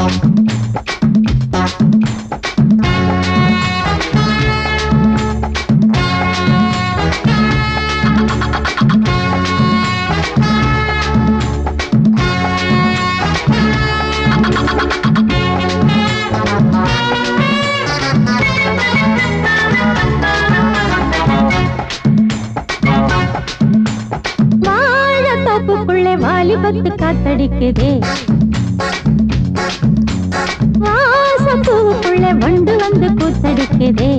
வாழ தோப்புக்குள்ளே வாலிபத்து காத்தடிக்குதே வாசம் பூவுக்குள்ளே வண்டு வந்து கூத்தடிக்குதே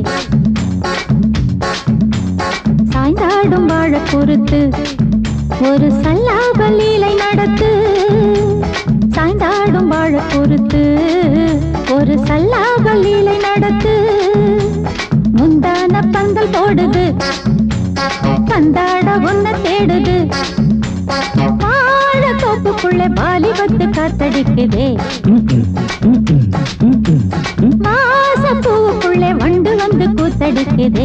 சாய்ந்தாடும் வாழ பொறுத்து ஒரு சல்லாப லீலை நடத்து சாய்ந்தாடும் வாழ பொறுத்து ஒரு சல்லாப லீலை நடத்து முந்தான பந்தல் போடுது பந்தாட உன்ன தேடுது வாழ தோப்புக்குள்ளே வாலிபத்து காத்தடிக்குதே மாச பூவுக்குள்ளே வண்டு வந்து கூத்தடிக்குதே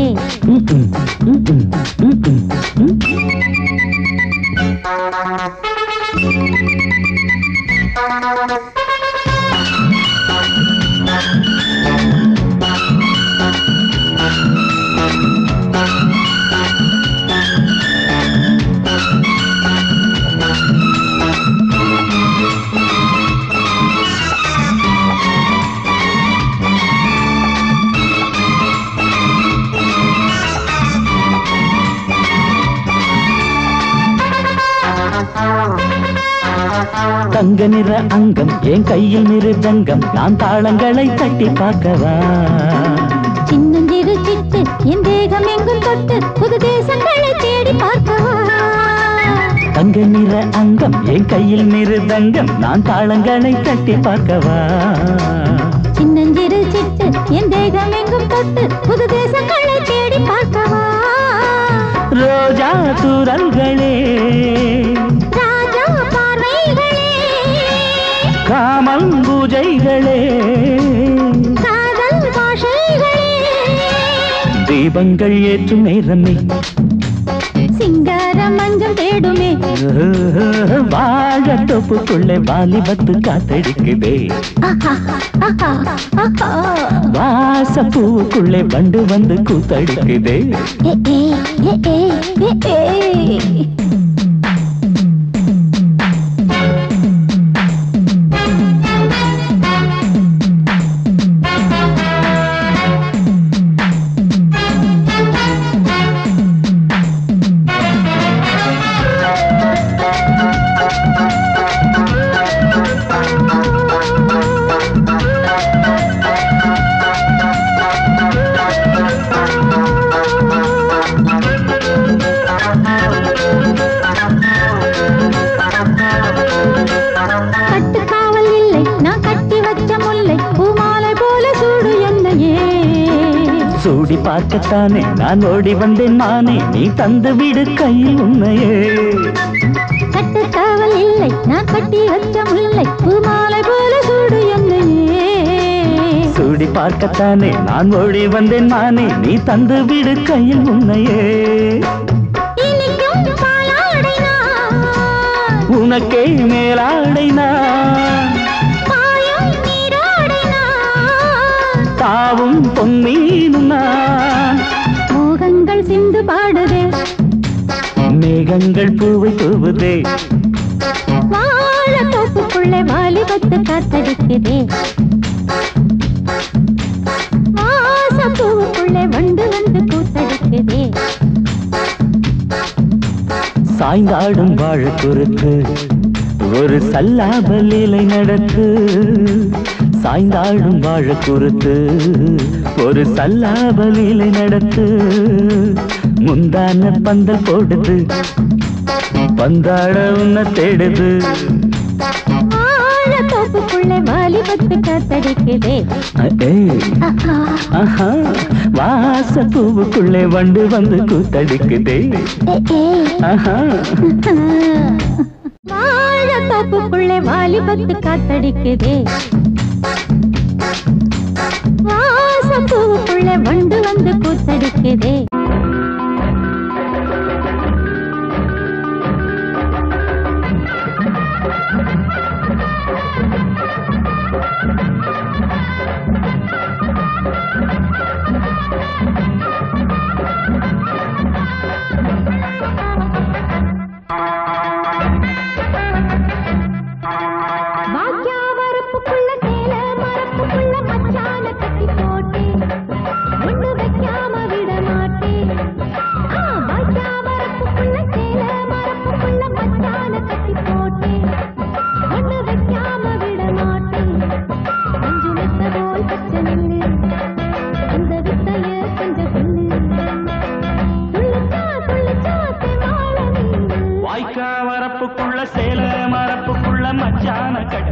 தங்க நிற அங்கம் என் கையில் மிருதங்கம் நான் தாளங்களை தட்டி பார்க்கவா சின்னஞ்சிறு சிட்டு என் தேகம் எங்கும் தொட்டு புது தேசங்களை தேடி பார்க்கவா தங்க நிற அங்கம் என் கையில் மிருதங்கம் நான் தாளங்களை தட்டி பார்க்கவா சின்னஞ்சிறு சிட்டு என் தேகம் எங்கும் தொட்டு புது தேசங்களை தேடி பார்க்கவா ரோஜா தூரல்களே ராஜா பார்வைகளே காமல் பூஜைகளே காதல் பாஷைகளே தீபங்கள் ஏற்றும் நேரமே சிங்கார மஞ்சள் தேடுமே வாழ தொப்புக்குள்ளே வாலிபத்து காத்தடிக்குதே ஆஹா, ஆஹா, ஆஹா. வாச பூவுக்குள்ளே வண்டு வந்து கூத்தடிக்குதே ஏ, ஏ, ஏ, ஏ, ஏ, ஏ. கட்டுக்காவல் இல்லை நான் கட்டி வச்ச முல்லை பூமாலை போல சூடு என்னையே சூடி பார்க்கத்தானே நான் ஓடி வந்தேன் நானே நீ தந்து விடு கையில் உன்னையே கட்டுக்காவல் இல்லை நான் கட்டி வச்ச முல்லை பூமாலை போல சூடு என்னையே சூடி பார்க்கத்தானே நான் ஓடி வந்தேன் நானே நீ தந்து விடு கையில் உன்னையே இனிக்கும் பாலாடை நான், உனக்கே மேலாடை நான் பாயும் நீரோடை நான். தாவும் பொன்மீனும் நான் மோகங்கள் சிந்து பாடுதே மேகங்கள் பூவை தூவுதே வாழ தோப்புக்குள்ளே வாலிபத்து காத்தடிக்குதே வாச பூவுக்குள்ளே வண்டு வந்து கூத்தடிக்குதே சாய்ந்தாடும் வாழ குறுக்கு ஒரு சல்லாப லீலை நடத்து சாய்ந்தாடும் வாழ குறுத்து ஒரு சல்லாப லீலை நடத்து முந்தான பந்தல் போடுது பந்தாட உன்னை தேடுது வாழ தோப்புக்குள்ளே வாலிபத்து காத்தடிக்குதே ஏய், ஆஹா, ஆஹா, வாச பூவுக்குள்ளே வண்டு வந்து கூத்தடிக்குதே ஏ, ஏ. ஆஹா வாழ தோப்புக்குள்ளே வாலிபத்து காத்தடிக்குதே வாசம் பூவுக்குள்ளே வண்டு வந்து கூத்தடிக்குதே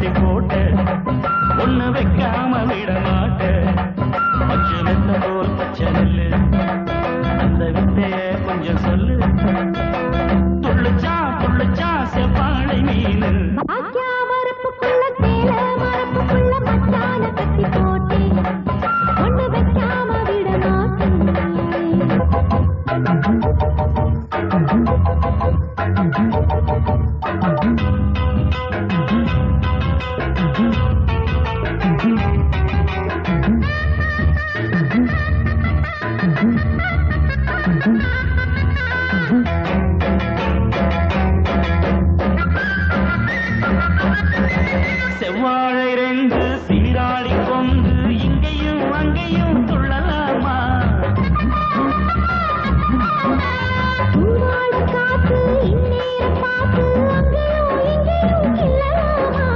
கட்டி போட்ட ஒண்ணு வைக்காம விட மாட்டேன் பச்சை வெத்த போல் பச்சை நெல்லு அந்த வித்தைய கொஞ்சம் சொல்லு துள்ளுச்சா துள்ளுச்சா செவ்வாழை மீனு பாக்கியா மரப்புக்குள்ள சேல மரப்புக்குள்ள மச்சான கட்டி போட்டேன் ஒண்ணு வைக்காம விட மாட்டேன் செவ்வாழை ரெண்டு சீராடி கொண்டு இங்கேயும் அங்கேயும் துள்ளலாமா பூவாட காத்து இந்நேரம் பார்த்து அங்கேயும் இங்கேயும் கிள்ளலாமா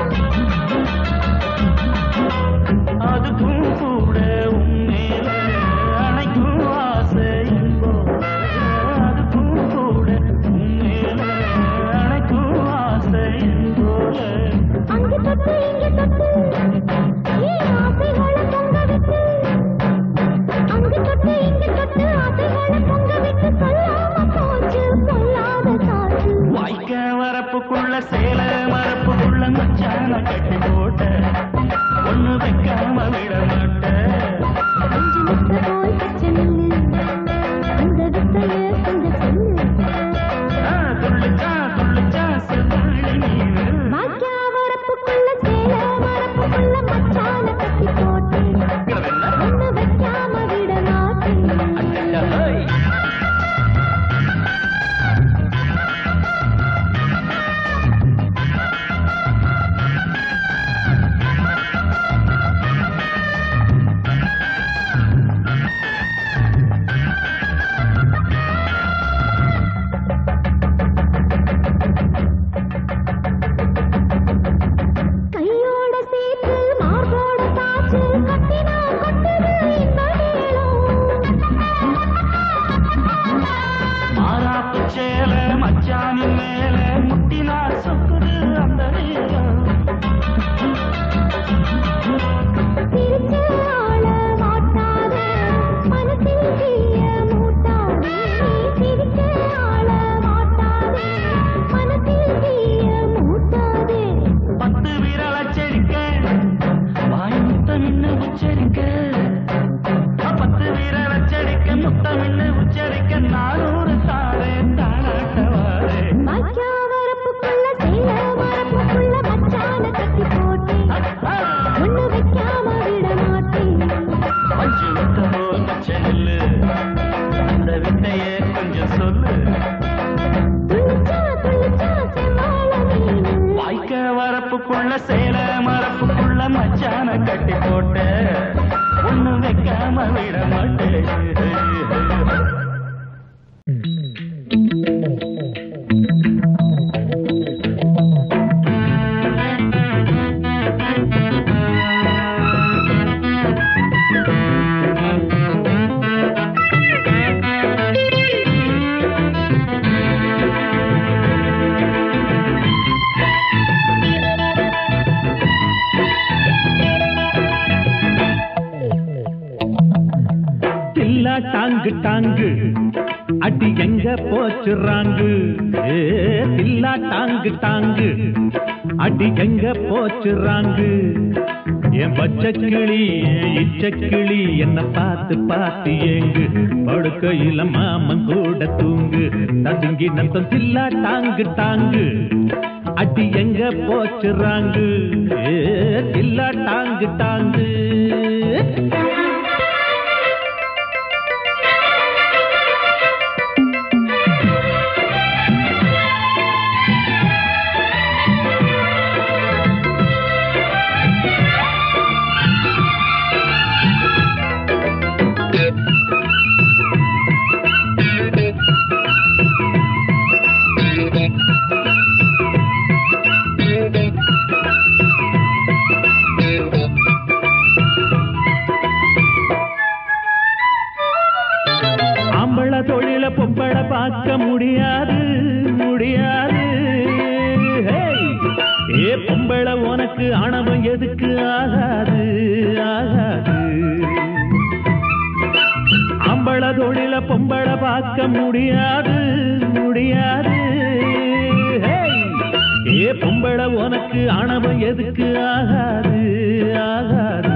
அதுக்கும் கூட உன்மேல அணைக்கும் ஆசை போல அதுக்கும் கூட உன்மேல அணைக்கும் ஆசை போல அங்கு தொட்டு இங்கு தொட்டு ஏன் ஆசைகளை பொங்க விட்டு அங்கு தொட்டு இங்கு தொட்டு ஆசைகளை பொங்க விட்டு சொல்லாம போச்சு சொல்லாத காற்று வாய்க்க வரப்புக்குள்ள சேல மரப்புக்குள்ள மச்சான கட்டி போட்ட ஒண்ணு வைக்காம விட மாட்டேன் அஞ்சு முட்டை போல் பச்சை நெல்லு அந்த வித்தைய கொஞ்சம் சொல்லு ஆ, துள்ளுச்சா துள்ளுச்சா செவ்வாழை மீனு பாக்கியா வரப்புக்குள்ள சேல மரப்புக்குள்ள மச்சான கட்டி போட்டேன் கிடவென்ன? ஒண்ணு வைக்காம விட மாட்டேன் அடடா, ஹோய். கையோட சேர்த்து மார்போட சாச்சு கட்டினா கொட்டுது இந்த மாறாப்பு சேல மச்சானின் மேல முட்டினா சொக்குது அந்த நேரம் சிரிச்சு ஆள மாட்டாதே மனசில் தீய மூட்டாதே சிரிச்சு ஆள மாட்டாதே மனசில் தீய மூட்டாதே பத்து விரல் அச்சரிக்க வாய் முத்தம் இன்னும் உச்சரிக்க பத்து விரல் அச்சரிக்க முத்தம் இன்னும் உச்சரிக்க நானூறு தாரே தானாட்டவாரே பாக்கியா வரப்புக்குள்ள சேல மரப்புக்குள்ள மச்சான கட்டி போட்டேன் ஒண்ணு வைக்காம விட மாட்டேன் பஞ்சு முத்தம் போல் பச்சை நெல்லு அந்த வித்தையே கொஞ்சம் சொல்லு துள்ளிச்சா துள்ளிச்சா செவ்வாழ மீனு வாய்க்க வரப்புக்குள்ள சேல மரப்புக்குள்ள மச்சான கட்டி போட்ட ஒண்ணு வைக்காம விட மாட்டேன் தில்லா டாங்கு டாங்கு அடி எங்க போச்சுறாங்கு ஏ, தில்லா டாங்கு டாங்கு அடி எங்க போச்சுறாங்கு என் பச்சை கிளி என் இச்ச கிளி என்ன பார்த்து பார்த்து ஏங்கு படுக்கையில மாமன் கூட தூங்கு ததுங்கி நத்தம் தில்லா டாங்கு டாங்கு அடி எங்க போச்சுறாங்கு ஏ, தில்லா டாங்கு டாங்கு ஆணவம் எதுக்கு ஆகாது ஆகாது அம்பள தொழில பொம்பள பார்க்க முடியாது முடியாது ஹேய்! ஏ பொம்பள உனக்கு ஆணவம் எதுக்கு ஆகாது ஆகாது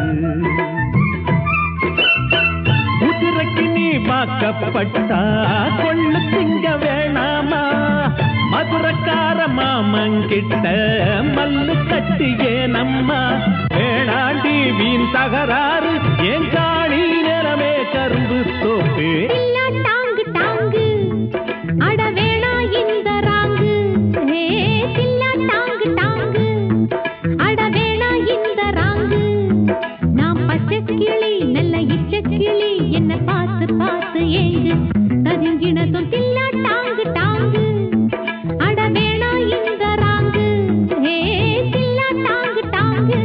குதிரைக்கு நீ வாக்கப்பட்டா கொள்ளு திங்க வேணாமா மதுரக்கார மாமங்கிட்ட மல்லு கட்டியே நம்மா வேணாண்டி வீண் தகராறு என் காணி நிலமே கரும்பு தோப்பு தில்லா டாங்கு டாங்கு அட வேணா இந்த ராங்கு ஹே தில்லா டாங்கு டாங்கு அட வேணா இந்த ராங்கு நான் பச்சை கிளி நல்ல இச்ச கிளி என்ன பார்த்து பார்த்து ஏங்கு ததுங்கினதும் தில்லா டாங்கு டாங்கு அட வேணா இந்த ராங்கு ஹே தில்லா டாங்கு டாங்கு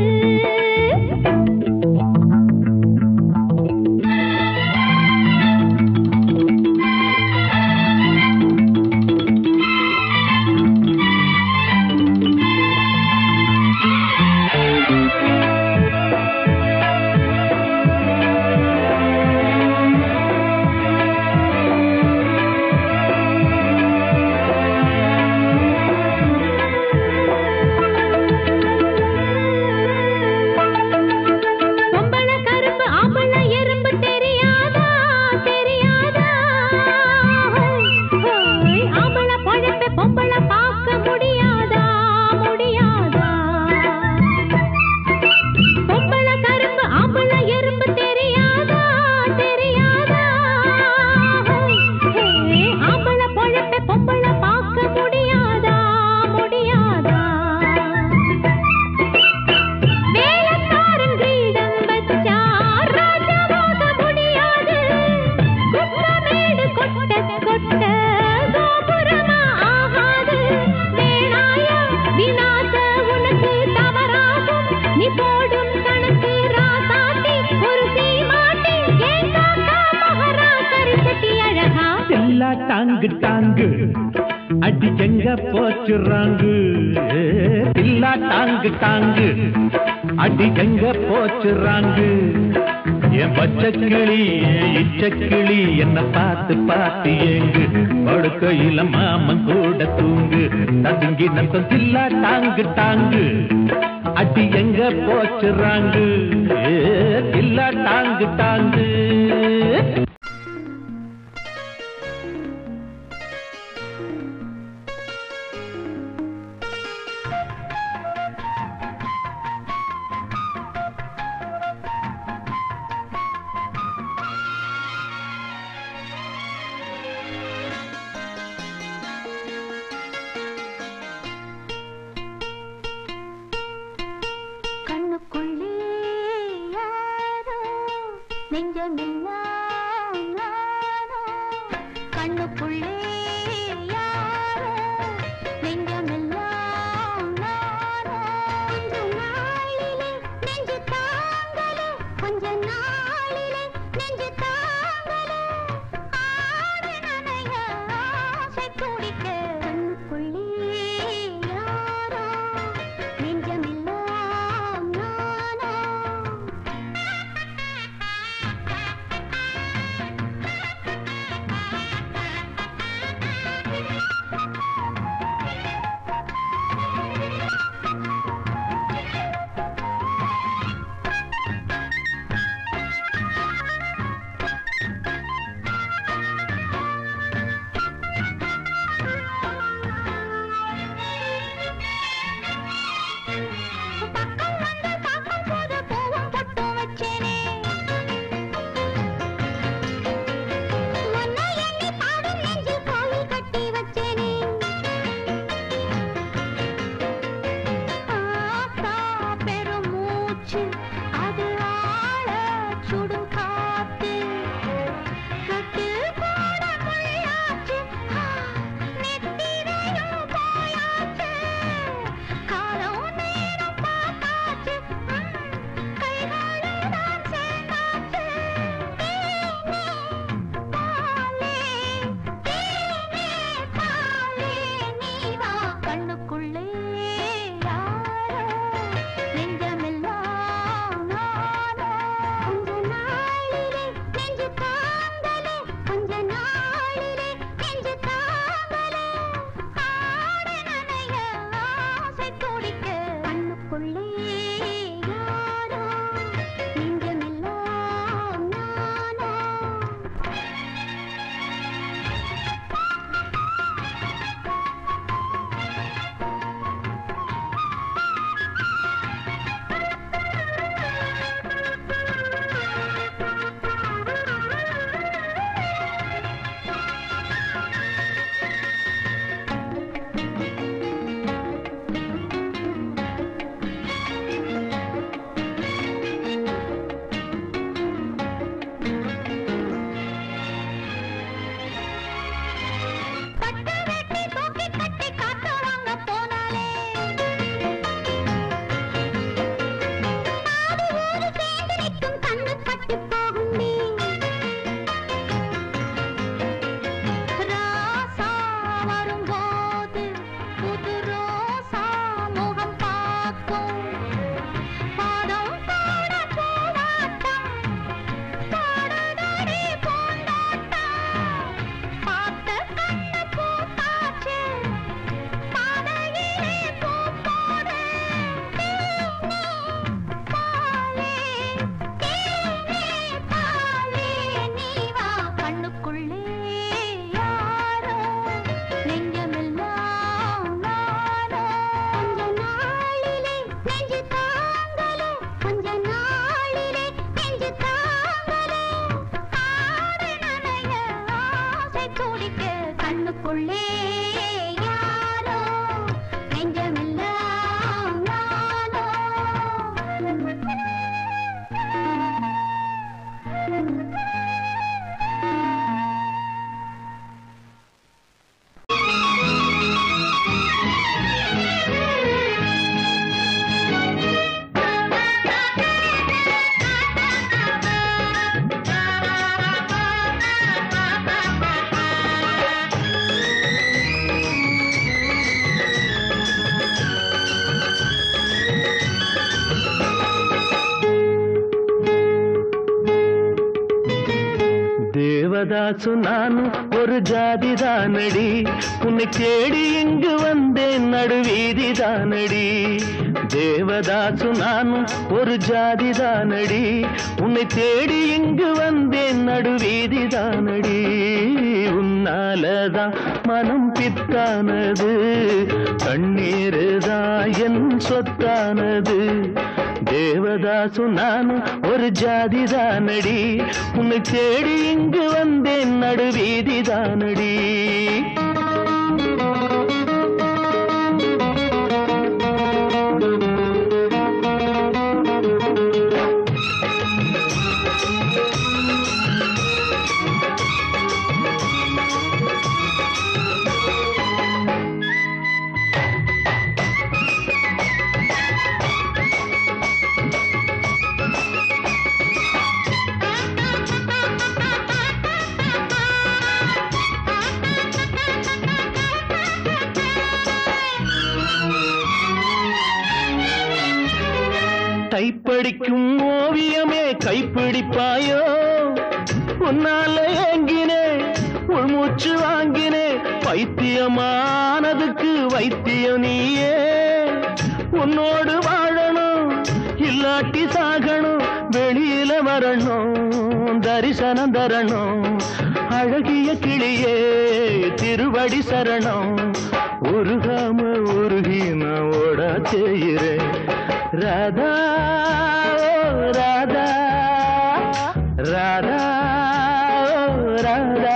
பொம்பள கரும்பு ஆம்பள எறும்பு தெரியாதா தெரியாதா ஹோய், ஆம்பள பழப்ப பொம்பள பார்க்க முடியாதா முடியாதா பொம்பள கரும்பு ஆம்பள எறும்பு தெரியாதா தெரியாதா ஹோய், ஆம்பள பழப்ப பொம்பள பார்க்க முடியாதா முடியாதா வேலைக்காரன் கிரீடம் வச்சா ராஜாவாக முடியாது குப்பமேடு கொட்ட கொட்ட கோபுரமா ஆகாது வேணாயா விநாச உனக்கு தவறாகும் நீ போடும் கணக்கு ராசாத்தி ஒரு சீமாட்டி ஏன் காக்கா மகரா கரிசட்டி அழகா எல்லா டாங்கு டாங்கு அடி எங்க போச்சுறாங்கு இல்லா டாங்கு டாங்கு அடி எங்க போச்சுறாங்கு என் பச்சை கிளி இச்ச கிளி என்ன பார்த்து பார்த்து ஏங்கு படுக்கையில மாமன் கூட தூங்கு ததுங்கி நத்தம் தில்லா டாங்கு டாங்கு அடி எங்க போச்சுறாங்கு தில்லா டாங்கு டாங்கு கண்ணுக்குள்ளே யாரோ நெஞ்சமெல்லாம் நானோ கண்ணுக்குள்ளே யாரோ நெஞ்சமெல்லாம் நானோ கொஞ்ச நாளிலே நெஞ்சு தாங்கலே கொஞ்ச நாளிலே நெஞ்சு தாங்கலே ஆடு நனைய ஆசை துடிக்க கண்ணுக்குள்ளே யாரோ நெஞ்சமெல்லாம் நானோ பக்கம் வந்து பார்க்கும் போது பூவும் பொட்டும் வச்சேனே உன்னை எண்ணி பாடும் நெஞ்சில் கோவில் கட்டி வச்சேனே ஆத்தா பெருமூச்சு அது ஆழ சுடும் காத்து கட்டில் போட முள்ளாச்சு ஆ, நெத்திரையும் போயாச்சு காலம் நேரம் பார்த்தாச்சு ம், கைகளும் தான் சேர்ந்தாச்சு தேனே பாலே தேனே பாலே நீவா கண்ணுக்குள்ளே யாரோ நெஞ்சமெல்லாம் நெஞ்சுக்குள்ளே யாரோ நெஞ்சமெல்லாம் நானோ தேவதாசு நான் ஒரு ஜாதிதானடி உன்னை தேடி இங்கு வந்தேன் நடுவீதிதானடி தேவதாசு நான் ஒரு ஜாதிதானடி உன்னை தேடி இங்கு வந்தேன் நடுவீதிதானடி உன்னாலதான் மனம் பித்தானது கண்ணீருதான் என் சொத்தானது தேவதாசு நான் ஒரு ஜாதிதானடி உன்னை தேடி இங்கு வந்தேன் நடுவீதிதானடி டைப்படிக்கும் ஓவியமே கைப்பிடிப்பாயோ உன்னால ஏங்கினே உள்மூச்சு வாங்கினே பைத்தியமானதுக்கு வைத்தியம் நீயே உன்னோடு வாழணும் இல்லாட்டி சாகணும் வெளியில வரணும் தரிசனம் தரணும் அழகிய கிளியே திருவடி சரணம் உருகாம உருகி நான் ஓட செய்கிறேன் ராதா ஓ ராதா ராதா ஓ ராதா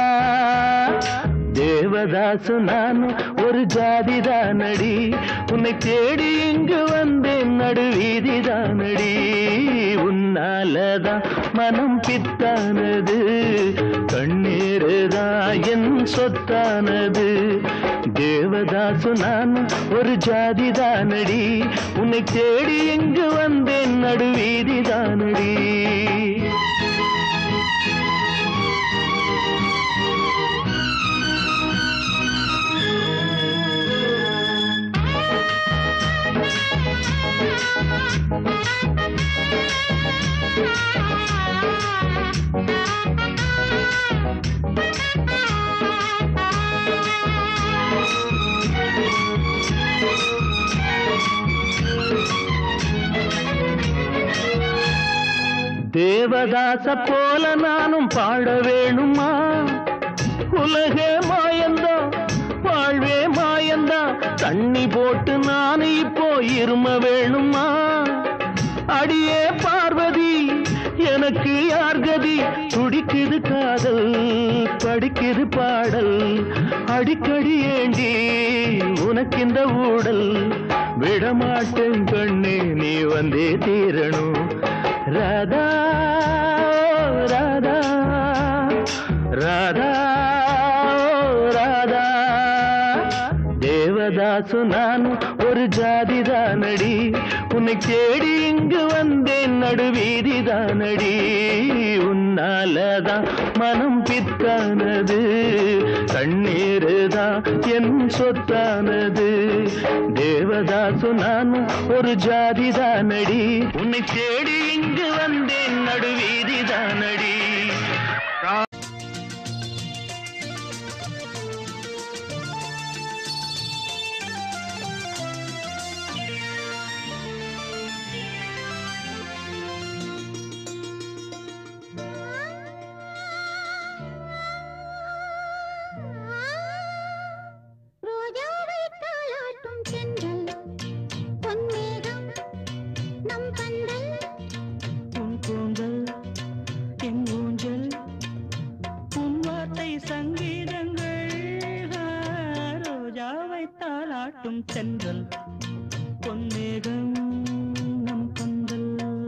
தேவதாசு நான் ஒரு ஜாதிதானடி உன்னை தேடி இங்கு வந்தேன் நடுவீதிதானடி உன்னாலதான் மனம் பித்தானது கண்ணீருதான் என் சொத்தானது தேவதாசு நான் ஒரு ஜாதிதானடி உன்னை தேடி எங்கு வந்தேன் நடுவீதிதானடி தேவதாச போல நானும் பாட வேணுமா உலகே மாயந்தா வாழ்வே மாயந்தா தண்ணி போட்டு நான் இப்போ இரும வேணுமா அடியே பார்வதி எனக்கு யார் கதி துடிக்குது காதல் படிக்குது பாடல் அடிக்கடி ஏண்டி உனக்கு இந்த ஊடல் விடமாட்டேன் கண்ணே நீ வந்தே தீரணும் ராதா ராதா ராதா ராதா தேவதாசு நான் ஒரு ஜாதிதானடி உன்னை தேடி இங்கு வந்தேன் நடுவீதிதானடி உன்னாலதான் மனம் பித்தானது கண்ணீருதான் என் சொத்தானது தேவதாசு நான் ஒரு ஜாதிதானடி உன்னை தேடி இங்கு வந்தேன் நடுவீதிதானடி ரோஜாவை தாளாட்டும் தென்றல் பொன்மேகம் நம் பந்தல் உன் கூந்தல் என் ஊஞ்சல் உன் வார்த்தை சங்கீதங்கள் ஆ, தாலாட்டும் தென்றல் பொன்னேகம் நம் பந்தல்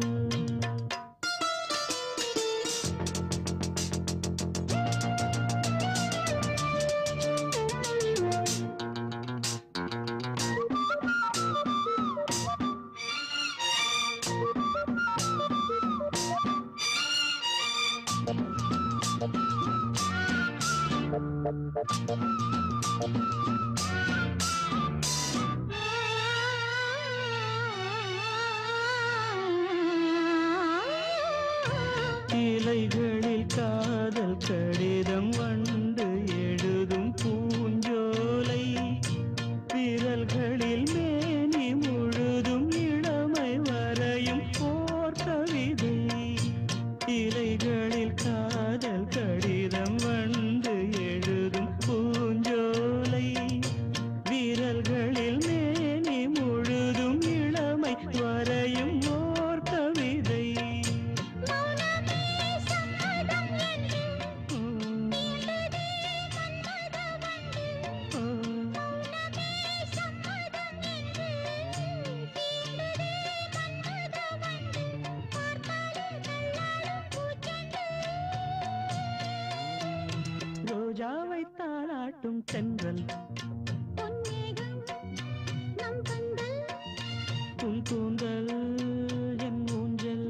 இலைகளில் காதல் கடிதம் வந்து எழுதும் பூஞ்சோலை விரல்களில் மேனி முழுதும் இளமை வரையும் போர் கவிதை இலைகளில் காதல் கடிதம் வந்து எழுதும் பூஞ்சோலை விரல்களில் மேனி முழுதும் இளமை வரையும் ஓர் கவிதை ரோஜாவை தாளாட்டும் தென்றல் உன் கூந்தல் என் ஊஞ்சல்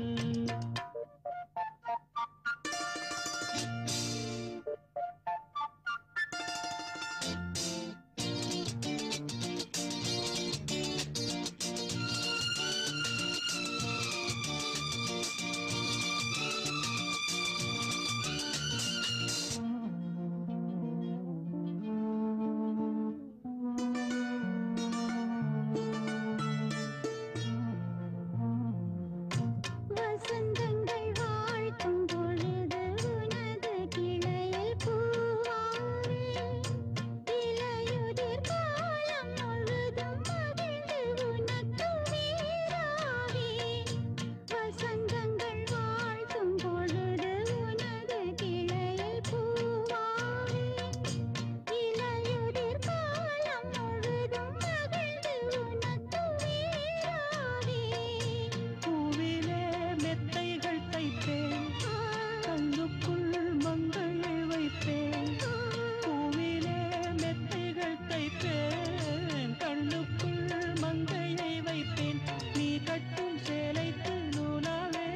வசந்தங்கள் வாழ்த்தும் பொழுது உனது கிளையில் பூவாரே இலையுதிர் காலம் முழுதும் மகிழ்ந்து உனக்கு வீராவே வசந்தங்கள் வாழ்த்தும் பொழுது உனது கிளையில் பூவாரே இலையுதிர் காலம் முழுதும் மகிழ்ந்து உனக்கு வீராவே பூவிலே மெத்தைகள் தைத்தேன் கண்ணுக்குள் மங்கையை வைத்தேன் பூவிலே மெத்தைகள் தைத்தேன் கண்ணுக்குள் மங்கையை வைத்தேன் நீ கட்டும் சேலைக்கு நூலாவே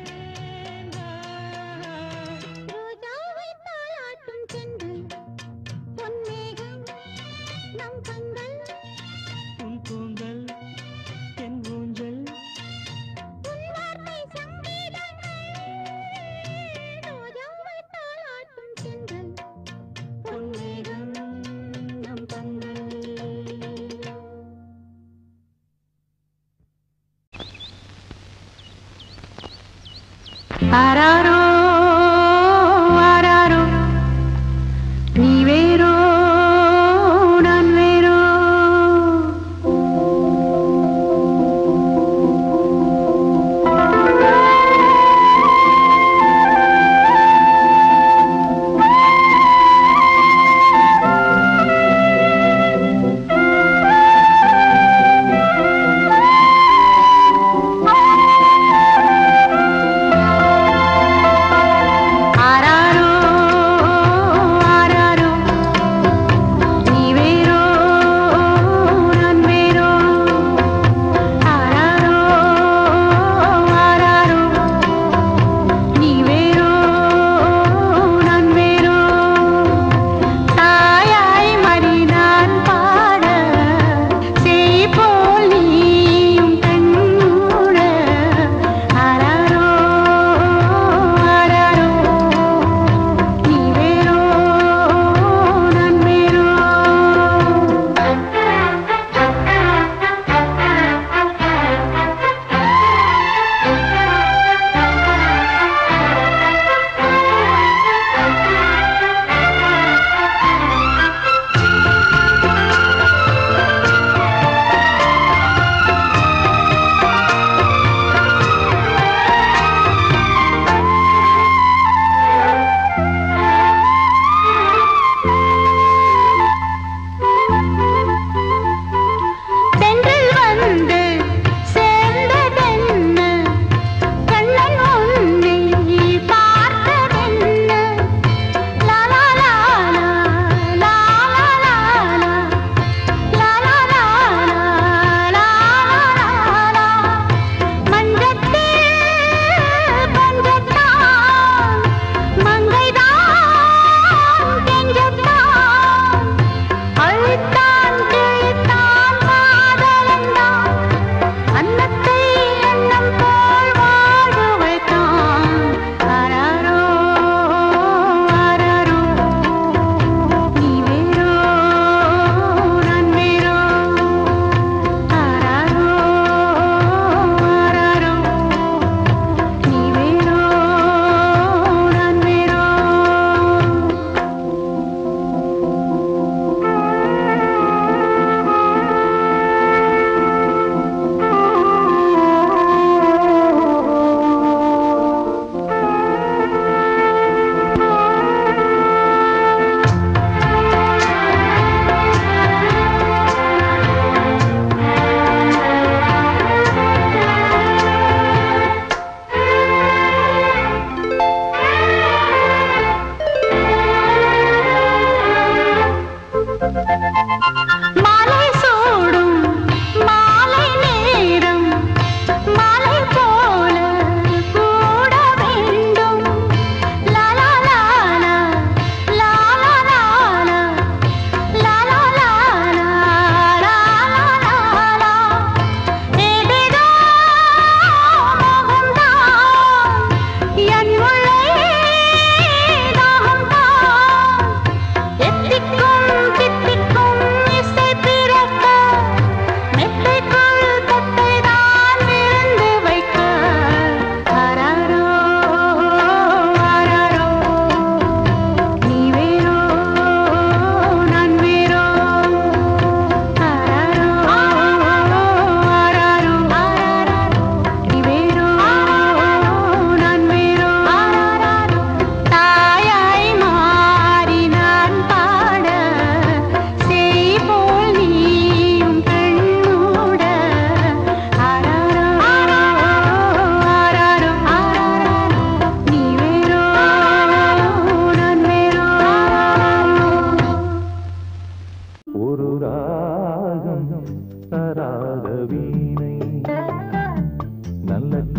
ரோஜாவை தாளாட்டும் சென்றல் பொன்மேகம் நம் கண்கள் உன் கூந்தல் என் ஊஞ்சல் உன் வார்த்தை சங்கீதங்கள் ரோஜாவை தாளாட்டும் சென்றல் பொன்னேகம் நம் பந்தல் ஆராரோ ஆராரோ நீ வேறோ நான் வேறோ ஆ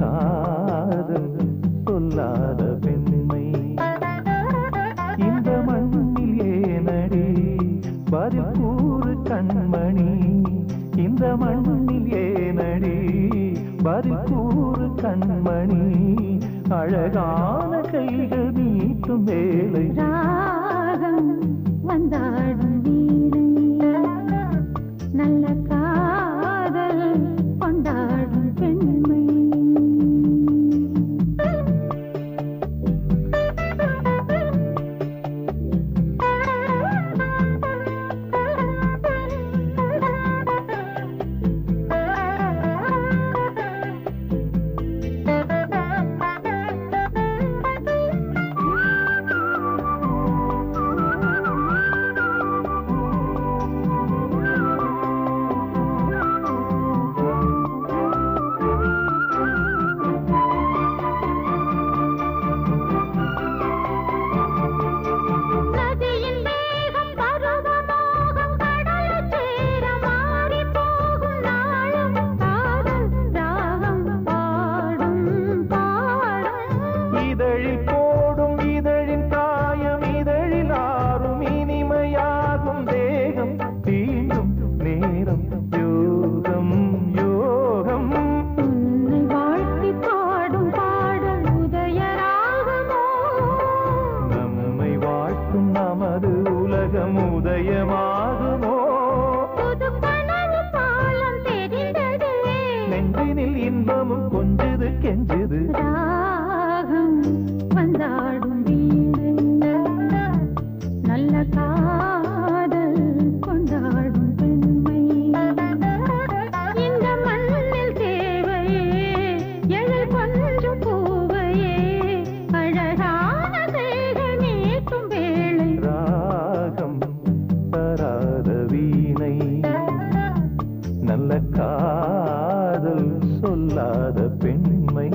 காதல் சொல்லாத பெண்மை இந்த மண்ணில் ஏனடி பதில் கூறு கண்மணி இந்த மண்ணில் ஏனடி பதில் கூறு கண்மணி அழகான கைகள் நீட்டும் வேலை ராகம் வந்தாடும் வீணை நல்ல காதல் கொண்டாடும் பெண்மை நதியின் வேகம் பருவமோகம் கடலைச் சேர மாறிப் போகும் நாளும் காதல் ராகம் பாடும் பாடும் இதழில் போடும் இதழின் காயம் இதழில் ஆறும் இனிமையாகும் தேகம் தீண்டும் நேரம் யோகம் யோகம் உன்னை வாழ்த்தி பாடும் பாடல் உதயராகமோ நம்மை வாழ்த்தும் நமது உலகம் உதயமாகுமோ புது கனவு பாலம் தெரிந்ததே நெஞ்சினில் இன்பமும் கொஞ்சது கெஞ்சுது ராகம் வந்தாடும் வீடு நல்ல காதல் கொண்டாடும் பெண்மை இந்த மண்ணில் தேவையே எழில் கொஞ்சம் பூவையே அழகான செய்கள் நீட்டும் வேளை ராகம் தராத வீணை நல்ல காதல் சொல்லாத பெண்மை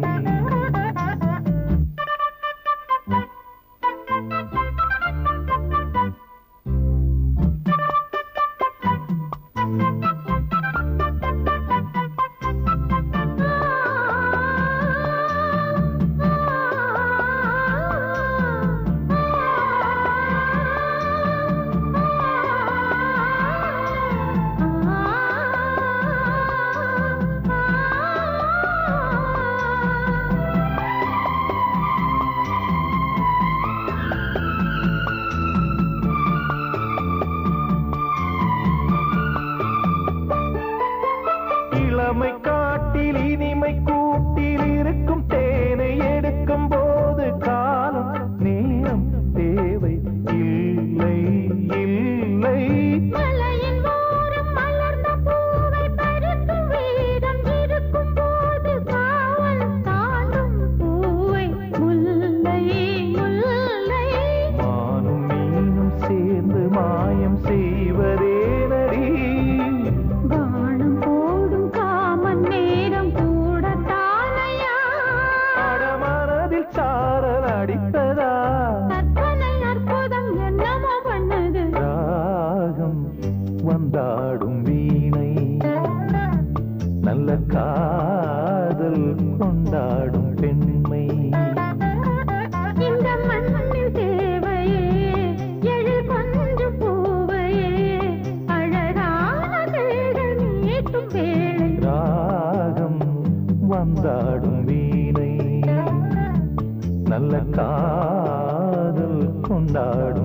இளமை காட்டில் இனிமை கூட்டில் இருக்கும் தேனை எடுக்கும் போது காலம் நேரம் தேவை இல்லை இல்லை மலையின் ஓரம் மலர்ந்த பூவை பறிக்கும் வீரம் இருக்கும் போது காவல் தாண்டும் பூவை முல்லை முல்லை மானும் மீனும் சேர்ந்து மாயம் செய்வதே நடி வானம் போடும் காமன் நேரம் கூட தானையா மனதில் சாரல் அடித்ததா கற்பனை அற்புதம் என்னமோ பண்ணது ராகம் வந்தாடும் வீணை நல்ல காதல் கொண்டாடும் பெண்மை இந்த மண்ணில் தேவையே எழில் கொஞ்சம் பூவையே அழகான செய்கள் நீட்டும் வேளை ராகம் வந்தாடும் வீணை நல்ல காதல் கொண்டாடும்